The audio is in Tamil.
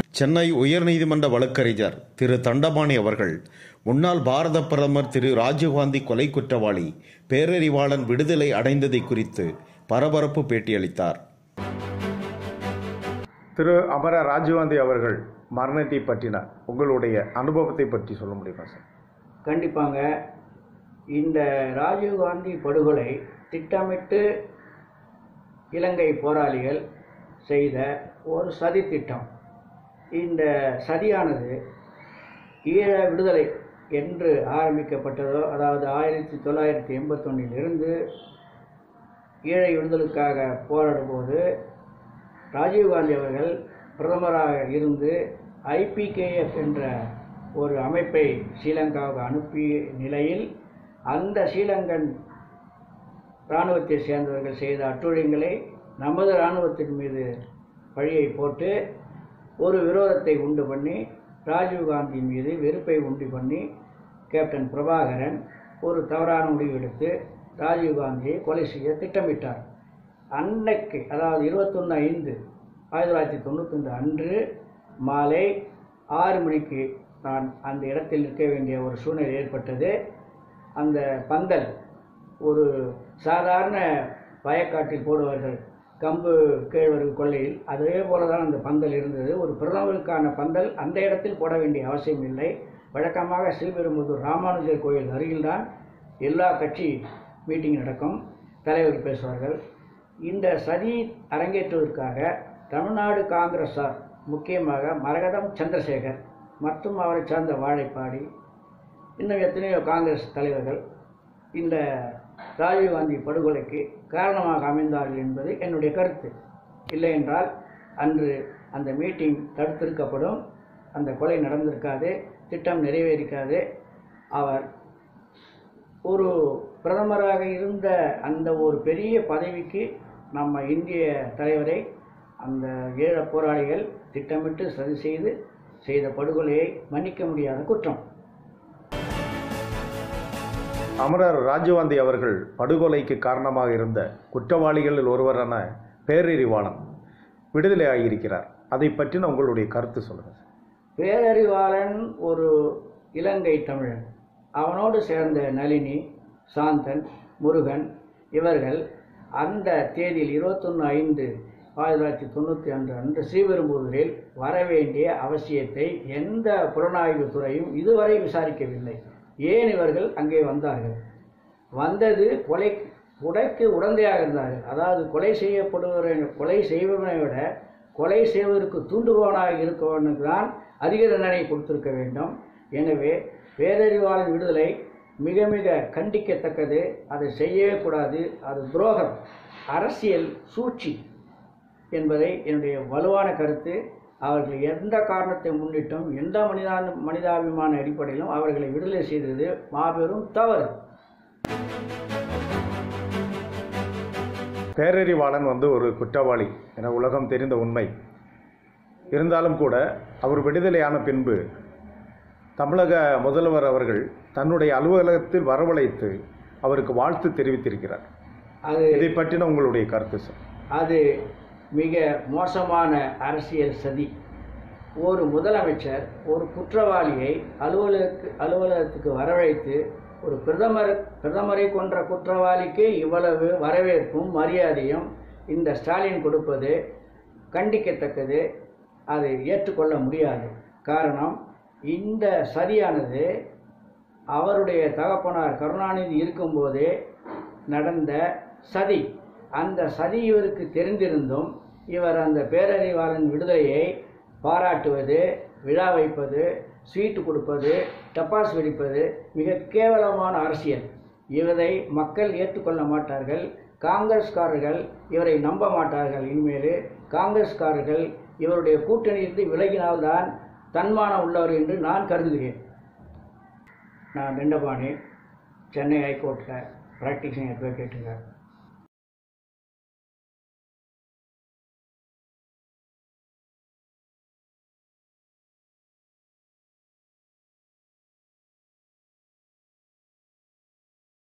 சென்னை உயர்நீதிமன்ற வழக்கறிஞர் திரு தண்டபாணி அவர்கள் முன்னாள் பாரத பிரதமர் திரு ராஜீவ்காந்தி கொலை குற்றவாளி பேரறிவாளன் விடுதலை அடைந்ததை குறித்து பரபரப்பு பேட்டியளித்தார் திரு அமர ராஜீவ்காந்தி அவர்கள் மரணத்தை பற்றின உங்களுடைய அனுபவத்தை பற்றி சொல்ல முடியுமா சார் கண்டிப்பாங்க இந்த ராஜீவ்காந்தி படுகொலை திட்டமிட்டு இலங்கை போராளிகள் செய்த ஒரு சதி திட்டம் இந்த சதியானது ஈழ விடுதலை என்று ஆரம்பிக்கப்பட்டதோ அதாவது ஆயிரத்தி தொள்ளாயிரத்தி எண்பத்தொன்னிலிருந்து ஈழை விடுதலுக்காக போராடும்போது ராஜீவ்காந்தி அவர்கள் பிரதமராக இருந்து ஐபிகேஎஃப் என்ற ஒரு அமைப்பை ஸ்ரீலங்காவுக்கு அனுப்பிய நிலையில் அந்த ஸ்ரீலங்கன் இராணுவத்தை சேர்ந்தவர்கள் செய்த அட்டுழியங்களை நமது இராணுவத்தின் மீது பழியை போட்டு ஒரு விரோதத்தை உண்டு பண்ணி ராஜீவ்காந்தி மீது வெறுப்பை உண்டு பண்ணி கேப்டன் பிரபாகரன் ஒரு தவறான முடிவு எடுத்து ராஜீவ்காந்தியை கொலை செய்ய திட்டமிட்டார் அன்னைக்கு அதாவது இருபத்தொன்று ஐந்து ஆயிரத்தி தொள்ளாயிரத்தி தொண்ணூத்தொன்று அன்று மாலை ஆறு மணிக்கு நான் அந்த இடத்தில் இருக்க வேண்டிய ஒரு சூழ்நிலை ஏற்பட்டது அந்த பந்தல் ஒரு சாதாரண வயக்காட்டில் போடுவார்கள் கம்பு கேழ்வரகு கொள்ளையில் அதே போல தான் அந்த பந்தல் இருந்தது ஒரு பிரதமருக்கான பந்தல் அந்த இடத்தில் போட வேண்டிய அவசியம் இல்லை வழக்கமாக ஸ்ரீபெரும்புதூர் ராமானுஜர் கோயில் அருகில்தான் எல்லா கட்சி மீட்டிங் நடக்கும் தலைவர் பேசுவார்கள் இந்த சதி அரங்கேற்றுவதற்காக தமிழ்நாடு காங்கிரஸார் முக்கியமாக மரகதம் சந்திரசேகர் மற்றும் அவரை சார்ந்த வாழைப்பாடி இன்னும் எத்தனையோ காங்கிரஸ் தலைவர்கள் இந்த ராஜீவ்காந்தி படுகொலைக்கு காரணமாக அமைந்தார்கள் என்பது என்னுடைய கருத்து இல்லை என்றால் அன்று அந்த மீட்டிங் தடுத்திருக்கப்படும் அந்த கொலை நடந்திருக்காது திட்டம் நிறைவேறிக்காது அவர் ஒரு பிரதமராக இருந்த அந்த ஒரு பெரிய பதவிக்கு நம்ம இந்திய தலைவரை அந்த ஈழ போராளிகள் திட்டமிட்டு சதி செய்து செய்த படுகொலையை மன்னிக்க முடியாத குற்றம் அமரர் ராஜீவ்காந்தி அவர்கள் படுகொலைக்கு காரணமாக இருந்த குற்றவாளிகளில் ஒருவரான பேரறிவாளன் விடுதலை ஆகியிருக்கிறார் அதை பற்றின உங்களுடைய கருத்து சொல்லுங்கள் சார் பேரறிவாளன் ஒரு இலங்கை தமிழன் அவனோடு சேர்ந்த நளினி சாந்தன் முருகன் இவர்கள் அந்த தேதியில் இருபத்தொன்று ஐந்து ஆயிரத்தி தொள்ளாயிரத்தி தொண்ணூற்றி அன்று அன்று ஸ்ரீபெரும்புதூரில் வரவேண்டிய அவசியத்தை எந்த புலனாய்வு துறையும் இதுவரை விசாரிக்கவில்லை ஏன் இவர்கள் அங்கே வந்தார்கள் வந்தது கொலை கொலைக்கு உடந்தையாக இருந்தார்கள் அதாவது கொலை செய்யப்படுவரை கொலை செய்பவனை விட கொலை செய்வதற்கு தூண்டுபவனாக இருக்கவனுக்கு தான் அதிக தண்டனை கொடுத்திருக்க வேண்டும் எனவே பேரறிவாளன் விடுதலை மிக மிக கண்டிக்கத்தக்கது அதை செய்யவே கூடாது அது துரோகம் அரசியல் சூழ்ச்சி என்பதை என்னுடைய வலுவான கருத்து அவர்கள் எந்த காரணத்தை முன்னிட்டும் எந்த மனிதா மனிதாபிமான அடிப்படையிலும் அவர்களை விடுதலை செய்தது மாபெரும் தவறு பேரறிவாளன் வந்து ஒரு குற்றவாளி என உலகம் தெரிந்த உண்மை இருந்தாலும் கூட அவர் விடுதலையான பின்பு தமிழக முதல்வர் அவர்கள் தன்னுடைய அலுவலகத்தில் வரவழைத்து அவருக்கு வாழ்த்து தெரிவித்திருக்கிறார் அது இதை பற்றின உங்களுடைய கருத்து சார் அது மிக மோசமான அரசியல் சதி ஒரு முதலமைச்சர் ஒரு குற்றவாளியை அலுவலகத்துக்கு அலுவலகத்துக்கு வரவழைத்து ஒரு பிரதமர் பிரதமரை கொன்ற குற்றவாளிக்கு இவ்வளவு வரவேற்பும் மரியாதையும் இந்த ஸ்டாலின் கொடுப்பது கண்டிக்கத்தக்கது அதை ஏற்றுக்கொள்ள முடியாது காரணம் இந்த சதியானது அவருடைய தகப்பனார் கருணாநிதி இருக்கும்போதே நடந்த சதி அந்த சதி இவருக்கு தெரிந்திருந்தும் இவர் அந்த பேரறிவாளன் விடுதலையை பாராட்டுவது விழா வைப்பது ஸ்வீட்டு கொடுப்பது டப்பாஸ் வெடிப்பது மிக கேவலமான அரசியல் இவரை மக்கள் ஏற்றுக்கொள்ள மாட்டார்கள் காங்கிரஸ்காரர்கள் இவரை நம்ப மாட்டார்கள் இனிமேல் காங்கிரஸ்காரர்கள் இவருடைய கூட்டணியிலிருந்து விலகினால்தான் தன்மானம் உள்ளவர் என்று நான் கருதுகிறேன் நான் தண்டபாணி சென்னை ஹைகோர்ட்டில் ப்ராக்டிசிங் அட்வொகேட்டுங்க